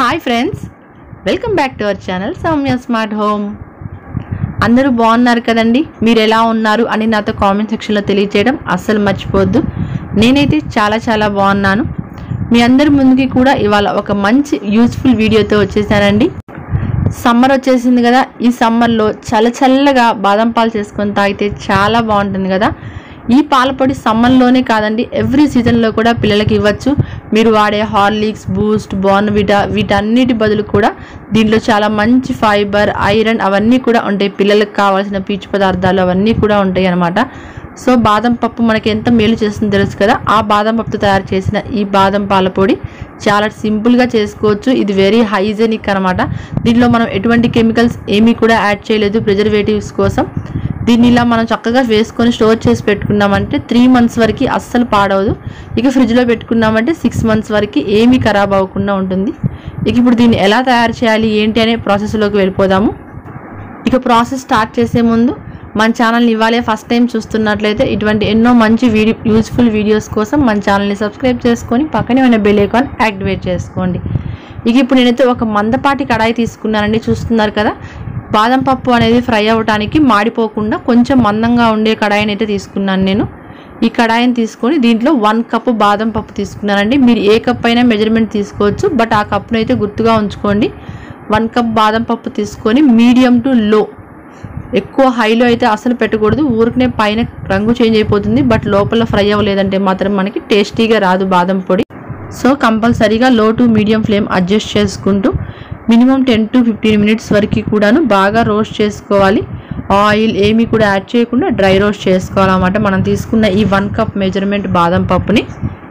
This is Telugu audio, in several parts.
hi friends welcome back to our channel Soumya smart home అందరూ బాగున్నారు కదండి మీరు ఎలా ఉన్నారు అని నాతో కామెంట్ సెక్షన్లో తెలియజేయడం అస్సలు మర్చిపోవద్దు నేనైతే చాలా చాలా బాగున్నాను మీ అందరి ముందుకి కూడా ఇవాళ ఒక మంచి యూస్ఫుల్ వీడియోతో వచ్చేసానండి సమ్మర్ వచ్చేసింది కదా ఈ సమ్మర్లో చల్ల చల్లగా బాదం పాలు చేసుకొని తాగితే చాలా బాగుంటుంది కదా ఈ పాలపొడి సమ్మర్లోనే కాదండి ఎవ్రీ సీజన్లో కూడా పిల్లలకి ఇవ్వచ్చు మీరు వాడే హార్లిక్స్ బూస్ట్ బోర్న్విటా వీటన్నిటి బదులు కూడా దీంట్లో చాలా మంచి ఫైబర్ ఐరన్ అవన్నీ కూడా ఉంటాయి పిల్లలకు కావాల్సిన పీచు పదార్థాలు అవన్నీ కూడా ఉంటాయి అన్నమాట సో బాదం పప్పు మనకి ఎంత మేలు చేస్తుందో తెలుసు కదా ఆ బాదం పప్పుతో తయారు చేసిన ఈ బాదం పాల పొడి చాలా సింపుల్గా చేసుకోవచ్చు ఇది వెరీ హైజెనిక్ అనమాట దీంట్లో మనం ఎటువంటి కెమికల్స్ ఏమీ కూడా యాడ్ చేయలేదు ప్రిజర్వేటివ్స్ కోసం దీన్ని ఇలా మనం చక్కగా వేసుకొని స్టోర్ చేసి పెట్టుకున్నామంటే త్రీ మంత్స్ వరకు అస్సలు పాడవదు ఇక ఫ్రిడ్జ్లో పెట్టుకున్నామంటే సిక్స్ మంత్స్ వరకు ఏమీ ఖరాబ్ అవ్వకుండా ఉంటుంది ఇక ఇప్పుడు దీన్ని ఎలా తయారు చేయాలి ఏంటి అనే ప్రాసెస్లోకి వెళ్ళిపోదాము ఇక ప్రాసెస్ స్టార్ట్ చేసే ముందు మన ఛానల్ని ఇవాళే ఫస్ట్ టైం చూస్తున్నట్లయితే ఇటువంటి ఎన్నో మంచి వీడియో యూజ్ఫుల్ వీడియోస్ కోసం మన ఛానల్ని సబ్స్క్రైబ్ చేసుకొని పక్కనే ఉన్న బెల్ ఐకాన్ యాక్టివేట్ చేసుకోండి ఇక ఇప్పుడు నేనైతే ఒక మందపాటి కడాయి తీసుకున్నానండి చూస్తున్నారు కదా బాదం పప్పు అనేది ఫ్రై అవ్వడానికి మాడిపోకుండా కొంచెం మందంగా ఉండే కడాయిని అయితే తీసుకున్నాను నేను ఈ కడాయిని తీసుకొని దీంట్లో వన్ కప్ బాదం పప్పు తీసుకున్నానండి మీరు ఏ కప్ అయినా మెజర్మెంట్ తీసుకోవచ్చు బట్ ఆ కప్ను అయితే గుర్తుగా ఉంచుకోండి వన్ కప్ బాదం పప్పు తీసుకొని మీడియం టు లో ఎక్కువ హైలో అయితే అసలు పెట్టకూడదు ఊరికనే పైన రంగు చేంజ్ అయిపోతుంది బట్ లోపల ఫ్రై అవ్వలేదంటే మాత్రం మనకి టేస్టీగా రాదు బాదం పొడి సో కంపల్సరీగా low to medium flame adjust చేసుకుంటూ minimum ten to fifteen minutes వరకు కూడాను బాగా రోస్ట్ చేసుకోవాలి ఆయిల్ ఏమీ కూడా యాడ్ చేయకుండా డ్రై రోస్ట్ చేసుకోవాలన్నమాట మనం తీసుకున్న ఈ వన్ కప్ మెజర్మెంట్ బాదం పప్పుని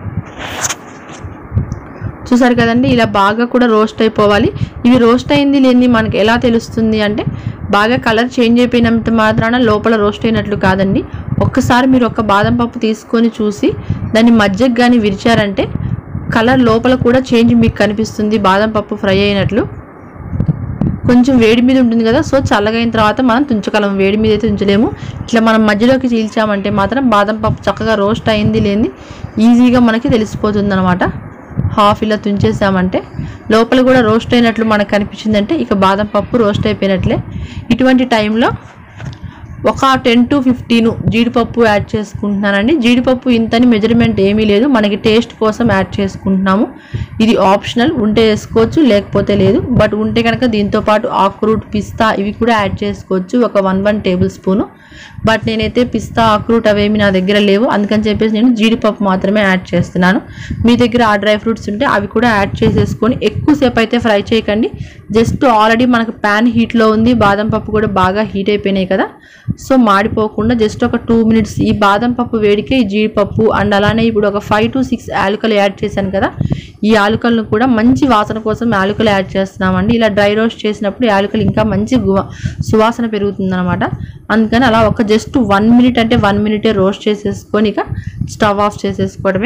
చూసారు కదండి ఇలా బాగా కూడా రోస్ట్ అయిపోవాలి ఇవి రోస్ట్ అయింది లేని మనకి ఎలా తెలుస్తుంది అంటే బాగా కలర్ చేంజ్ అయిపోయినంత మాత్రాన లోపల రోస్ట్ అయినట్లు కాదండి ఒక్కసారి మీరు ఒక బాదం పప్పు తీసుకొని చూసి దాన్ని మధ్యకి కానీ విరిచారంటే కలర్ లోపల కూడా చేంజ్ మీకు కనిపిస్తుంది బాదం పప్పు ఫ్రై అయినట్లు కొంచెం వేడి మీద ఉంటుంది కదా సో చల్లగైన తర్వాత మనం తుంచగలం వేడి మీద అయితే ఉంచలేము ఇట్లా మనం మధ్యలోకి చీల్చామంటే మాత్రం బాదం పప్పు చక్కగా రోస్ట్ అయింది లేని ఈజీగా మనకి తెలిసిపోతుంది అనమాట హాఫ్ ఇలా తుంచేసామంటే లోపల కూడా రోస్ట్ అయినట్లు మనకు కనిపించిందంటే ఇక బాదం పప్పు రోస్ట్ అయిపోయినట్లే ఇటువంటి టైంలో ఒక టెన్ టు ఫిఫ్టీన్ జీడిపప్పు యాడ్ చేసుకుంటున్నానండి జీడిపప్పు ఇంతని మెజర్మెంట్ ఏమీ లేదు మనకి టేస్ట్ కోసం యాడ్ చేసుకుంటున్నాము ఇది ఆప్షనల్ ఉంటే వేసుకోవచ్చు లేకపోతే లేదు బట్ ఉంటే కనుక దీంతో పాటు ఆక్రూట్ పిస్తా ఇవి కూడా యాడ్ చేసుకోవచ్చు ఒక one one tablespoon but నేనైతే పిస్తా ఆక్రూట్ అవేమి నా దగ్గర లేవు అందుకని చెప్పేసి నేను జీడిపప్పు మాత్రమే యాడ్ చేస్తున్నాను మీ దగ్గర ఆ డ్రై ఫ్రూట్స్ ఉంటే అవి కూడా యాడ్ చేసేసుకొని ఎక్కువసేపు అయితే ఫ్రై చేయకండి జస్ట్ ఆల్రెడీ మనకు ప్యాన్ హీట్లో ఉంది బాదం పప్పు కూడా బాగా హీట్ అయిపోయినాయి కదా సో మాడిపోకుండా జస్ట్ ఒక టూ మినిట్స్ ఈ బాదం పప్పు వేడికే ఈ జీడిపప్పు అండ్ అలానే ఇప్పుడు ఒక ఫైవ్ టు సిక్స్ యాలకులు యాడ్ చేశాను కదా ఈ యాలకులను కూడా మంచి వాసన కోసం యాలకులు యాడ్ చేస్తున్నామండి ఇలా డ్రై రోస్ట్ చేసినప్పుడు యాలకులు ఇంకా మంచి గువ- సువాసన పెరుగుతుంది అనమాట అందుకని అలా ఒక జస్ట్ వన్ మినిట్ అంటే వన్ మినిటే రోస్ట్ చేసేసుకొని ఇక స్టవ్ ఆఫ్ చేసేసుకోవడమే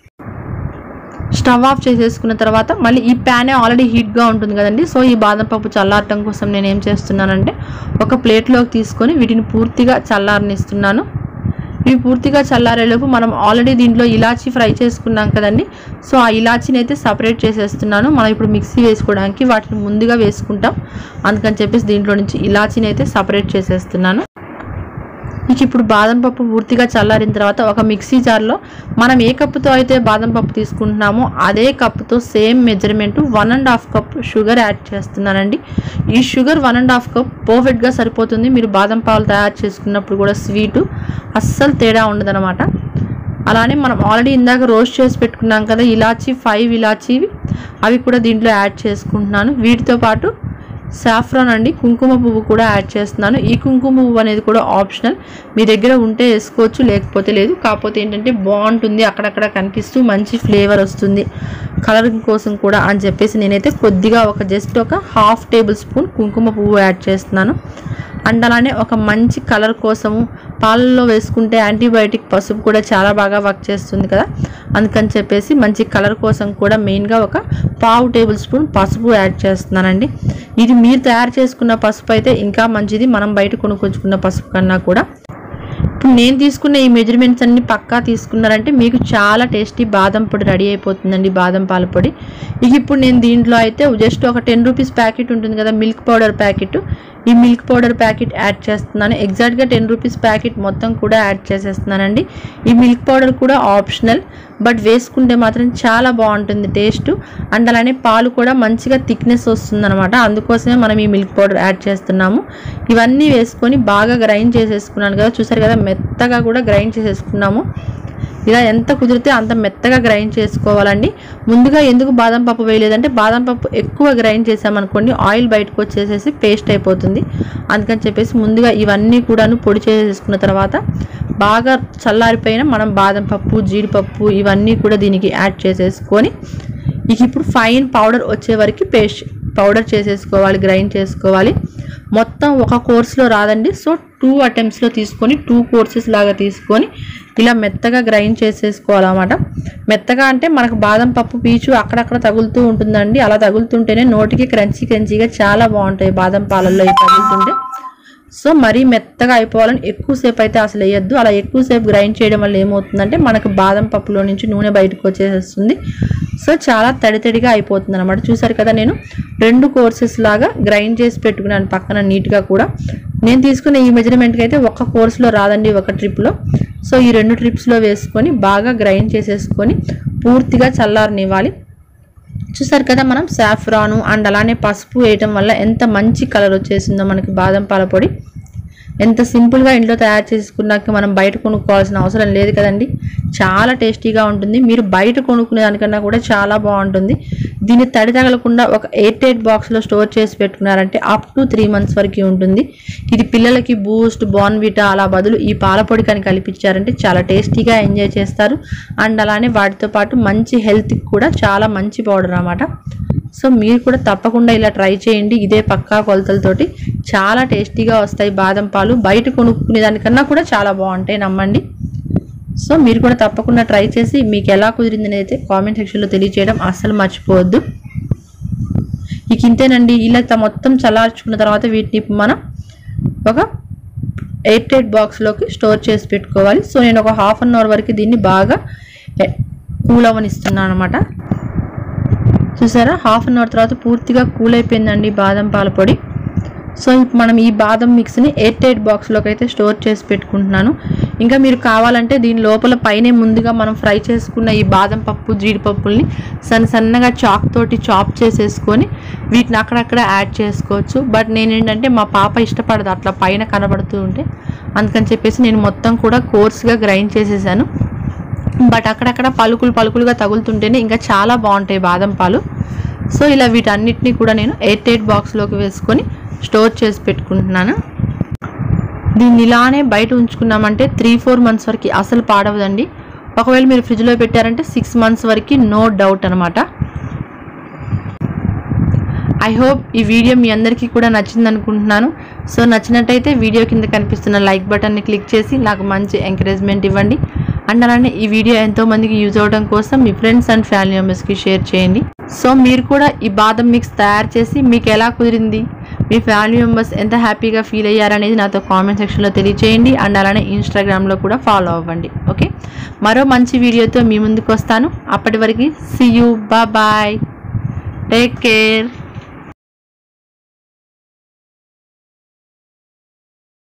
స్టవ్ ఆఫ్ చేసేసుకున్న తర్వాత మళ్ళీ ఈ ప్యానే ఆల్రెడీ హీట్గా ఉంటుంది కదండి సో ఈ బాదం పప్పు చల్లారటం కోసం నేను ఏం చేస్తున్నానంటే ఒక ప్లేట్లోకి తీసుకొని వీటిని పూర్తిగా చల్లారనిస్తున్నాను ఇవి పూర్తిగా చల్లారేలోపు మనం ఆల్రెడీ దీంట్లో ఇలాచీ ఫ్రై చేసుకున్నాం కదండి సో ఆ ఇలాచీని అయితే సపరేట్ చేసేస్తున్నాను మనం ఇప్పుడు మిక్సీ వేసుకోవడానికి వాటిని ముందుగా వేసుకుంటాం అందుకని చెప్పేసి దీంట్లో నుంచి ఇలాచీని అయితే సపరేట్ చేసేస్తున్నాను ఇక ఇప్పుడు బాదం పప్పు పూర్తిగా చల్లారిన తర్వాత ఒక మిక్సీ జార్లో మనం ఏ కప్పుతో అయితే బాదం పప్పు తీసుకుంటున్నామో అదే కప్పుతో same measurement one and half cup sugar add చేస్తున్నానండి ఈ sugar one and half cup పర్ఫెక్ట్గా సరిపోతుంది మీరు బాదం పాలు తయారు చేసుకున్నప్పుడు కూడా స్వీటు అస్సలు తేడా ఉండదన్నమాట అలానే మనం ఆల్రెడీ ఇందాక రోస్ట్ చేసి పెట్టుకున్నాం కదా ఇలాచీ ఫైవ్ ఇలాచీవి అవి కూడా దీంట్లో యాడ్ చేసుకుంటున్నాను వీటితో పాటు సాఫ్రాన్ అండి కుంకుమ పువ్వు కూడా యాడ్ చేస్తున్నాను ఈ కుంకుమ పువ్వు అనేది కూడా ఆప్షనల్ మీ దగ్గర ఉంటే వేసుకోవచ్చు లేకపోతే లేదు కాకపోతే ఏంటంటే బాగుంటుంది అక్కడక్కడ కనిపిస్తూ మంచి ఫ్లేవర్ వస్తుంది కలరింగ్ కోసం కూడా అని చెప్పేసి నేనైతే కొద్దిగా ఒక జస్ట్ ఒక హాఫ్ టేబుల్ స్పూన్ కుంకుమ పువ్వు యాడ్ చేస్తున్నాను అండ్ అలానే ఒక మంచి కలర్ కోసము పాలల్లో వేసుకుంటే యాంటీబయాటిక్ పసుపు కూడా చాలా బాగా వర్క్ చేస్తుంది కదా అందుకని చెప్పేసి మంచి కలర్ కోసం కూడా మెయిన్గా ఒక పావు టేబుల్ స్పూన్ పసుపు యాడ్ చేస్తున్నానండి ఇది మీరు తయారు చేసుకున్న పసుపు అయితే ఇంకా మంచిది మనం బయట కొనుక్కొచ్చుకున్న పసుపు కన్నా కూడా ఇప్పుడు నేను తీసుకున్న ఈ మెజర్మెంట్స్ అన్ని పక్కా తీసుకున్నారంటే మీకు చాలా టేస్టీ బాదం పొడి రెడీ అయిపోతుందండి బాదం పాల పొడి ఇక ఇప్పుడు నేను దీంట్లో అయితే జస్ట్ ఒక టెన్ రూపీస్ ప్యాకెట్ ఉంటుంది కదా మిల్క్ పౌడర్ ప్యాకెట్ ఈ మిల్క్ పౌడర్ ప్యాకెట్ యాడ్ చేస్తున్నాను ఎగ్జాక్ట్గా టెన్ రూపీస్ ప్యాకెట్ మొత్తం కూడా యాడ్ చేసేస్తున్నానండి ఈ మిల్క్ పౌడర్ కూడా ఆప్షనల్ బట్ వేసుకుంటే మాత్రం చాలా బాగుంటుంది టేస్ట్ అండ్ అలానే పాలు కూడా మంచిగా థిక్నెస్ వస్తుంది అనమాట అందుకోసమే మనం ఈ మిల్క్ పౌడర్ యాడ్ చేస్తున్నాము ఇవన్నీ వేసుకొని బాగా గ్రైండ్ చేసేసుకున్నాను కదా చూసారు కదా మెత్తగా కూడా గ్రైండ్ చేసేసుకున్నాము ఇలా ఎంత కుదిరితే అంత మెత్తగా గ్రైండ్ చేసుకోవాలండి ముందుగా ఎందుకు బాదం పప్పు వేయలేదంటే బాదం పప్పు ఎక్కువ గ్రైండ్ చేసామనుకోండి ఆయిల్ బయటకు వచ్చేసేసి పేస్ట్ అయిపోతుంది అందుకని చెప్పేసి ముందుగా ఇవన్నీ కూడాను పొడి చేసేసుకున్న తర్వాత బాగా చల్లారిపోయిన మనం బాదం పప్పు జీడిపప్పు ఇవన్నీ కూడా దీనికి యాడ్ చేసేసుకొని ఇక ఇప్పుడు ఫైన్ పౌడర్ వచ్చే వరకు పేస్ట్ పౌడర్ చేసేసుకోవాలి గ్రైండ్ చేసుకోవాలి మొత్తం ఒక కోర్స్లో రాదండి సో టూ అటెంప్ట్స్లో తీసుకొని టూ కోర్సెస్ లాగా తీసుకొని ఇలా మెత్తగా గ్రైండ్ చేసేసుకోవాలన్నమాట మెత్తగా అంటే మనకు బాదం పప్పు పీచు అక్కడక్కడ తగులుతూ ఉంటుందండి అలా తగులుతుంటేనే నోటికి క్రంచీ క్రంచీగా చాలా బాగుంటాయి బాదం పాలల్లో ఇవి తగులుతుంటే సో మరీ మెత్తగా అయిపోవాలని ఎక్కువసేపు అయితే అసలు వేయద్దు అలా ఎక్కువసేపు గ్రైండ్ చేయడం వల్ల ఏమవుతుందంటే మనకు బాదం పప్పులో నుంచి నూనె బయటకు వచ్చేసేస్తుంది సో చాలా తడి తడిగా అయిపోతుంది అనమాట చూసారు కదా నేను రెండు కోర్సెస్ లాగా గ్రైండ్ చేసి పెట్టుకున్నాను పక్కన నీట్గా కూడా నేను తీసుకున్న ఈ మెజర్మెంట్కి అయితే ఒక కోర్సులో రాదండి ఒక ట్రిప్లో సో ఈ రెండు ట్రిప్స్లో వేసుకొని బాగా గ్రైండ్ చేసేసుకొని పూర్తిగా చల్లారనివ్వాలి చూసారు కదా మనం సాఫ్రాను అండ్ అలానే పసుపు వేయటం వల్ల ఎంత మంచి కలర్ వచ్చేసిందో మనకి బాదం పాల పొడి ఎంత సింపుల్గా ఇంట్లో తయారు చేసుకున్నాక మనం బయట కొనుక్కోవాల్సిన అవసరం లేదు కదండి చాలా టేస్టీగా ఉంటుంది మీరు బయట కొనుక్కునే దానికన్నా కూడా చాలా బాగుంటుంది దీన్ని తడి తగలకుండా ఒక ఎయిట్ ఎయిట్ బాక్స్లో స్టోర్ చేసి పెట్టుకున్నారంటే అప్ టు త్రీ మంత్స్ వరకు ఉంటుంది ఇది పిల్లలకి బూస్ట్ బాన్విటా అలా బదులు ఈ పాల పొడి కానీ కల్పించారంటే చాలా టేస్టీగా ఎంజాయ్ చేస్తారు అండ్ అలానే వాటితో పాటు మంచి హెల్త్కి కూడా చాలా మంచి పౌడర్ అన్నమాట సో మీరు కూడా తప్పకుండా ఇలా ట్రై చేయండి ఇదే పక్కా కొలతలతోటి చాలా టేస్టీగా వస్తాయి బాదం పాలు బయట కొనుక్కునే దానికన్నా కూడా చాలా బాగుంటాయి నమ్మండి సో మీరు కూడా తప్పకుండా ట్రై చేసి మీకు ఎలా కుదిరిందని అయితే కామెంట్ సెక్షన్లో తెలియజేయడం అస్సలు మర్చిపోవద్దు ఇక ఇంతేనండి ఇలా త- మొత్తం చల్లార్చుకున్న తర్వాత వీటిని మనం ఒక ఎయిట్ ఎయిట్ బాక్స్లోకి స్టోర్ చేసి పెట్టుకోవాలి సో నేను ఒక హాఫ్ అన్ అవర్ వరకు దీన్ని బాగా కూల్ అవ్వనిస్తున్నాను అనమాట చూసారా హాఫ్ అన్ అవర్ తర్వాత పూర్తిగా కూల్ అయిపోయిందండి బాదం పాల పొడి సో ఇప్పుడు మనం ఈ బాదం మిక్స్ని ఎయిట్ ఎయిట్ బాక్స్లోకి అయితే స్టోర్ చేసి పెట్టుకుంటున్నాను ఇంకా మీరు కావాలంటే దీని లోపల పైనే ముందుగా మనం ఫ్రై చేసుకున్న ఈ బాదం పప్పు జీడిపప్పుల్ని సన్న సన్నగా చాక్ తోటి చాప్ చేసేసుకొని వీటిని అక్కడక్కడ యాడ్ చేసుకోవచ్చు బట్ నేనేంటంటే మా పాప ఇష్టపడదు అట్లా పైన కనబడుతూ ఉంటే అందుకని చెప్పేసి నేను మొత్తం కూడా కోర్స్గా గ్రైండ్ చేసేసాను బట్ అక్కడక్కడ పలుకులు పలుకులుగా తగులుతుంటేనే ఇంకా చాలా బాగుంటాయి బాదం పాలు సో ఇలా వీటన్నిటిని కూడా నేను ఎయిట్ ఎయిట్ బాక్స్లోకి వేసుకొని స్టోర్ చేసి పెట్టుకుంటున్నాను దీన్ని ఇలానే బయట ఉంచుకున్నామంటే త్రీ ఫోర్ మంత్స్ వరకు అసలు పాడవదండి ఒకవేళ మీరు ఫ్రిడ్జ్లో పెట్టారంటే సిక్స్ మంత్స్ వరకు నో డౌట్ అనమాట ఐ హోప్ ఈ వీడియో మీ అందరికీ కూడా నచ్చింది అనుకుంటున్నాను సో నచ్చినట్టయితే వీడియో కింద కనిపిస్తున్న లైక్ బటన్ని క్లిక్ చేసి నాకు మంచి ఎంకరేజ్మెంట్ ఇవ్వండి అండ్ అలానే ఈ వీడియో ఎంతో మందికి యూజ్ అవడం కోసం మీ ఫ్రెండ్స్ అండ్ ఫ్యామిలీ మెంబర్స్కి షేర్ చేయండి సో మీరు కూడా ఈ బాదం మిక్స్ తయారు చేసి మీకు ఎలా కుదిరింది మీ ఫ్యామిలీ మెంబర్స్ ఎంత హ్యాపీగా ఫీల్ అయ్యారనేది నాతో కామెంట్ సెక్షన్లో తెలియచేయండి అండ్ అలానే ఇన్స్టాగ్రామ్లో కూడా ఫాలో అవ్వండి ఓకే మరో మంచి వీడియోతో మీ ముందుకు వస్తాను అప్పటి వరకు see you bye take care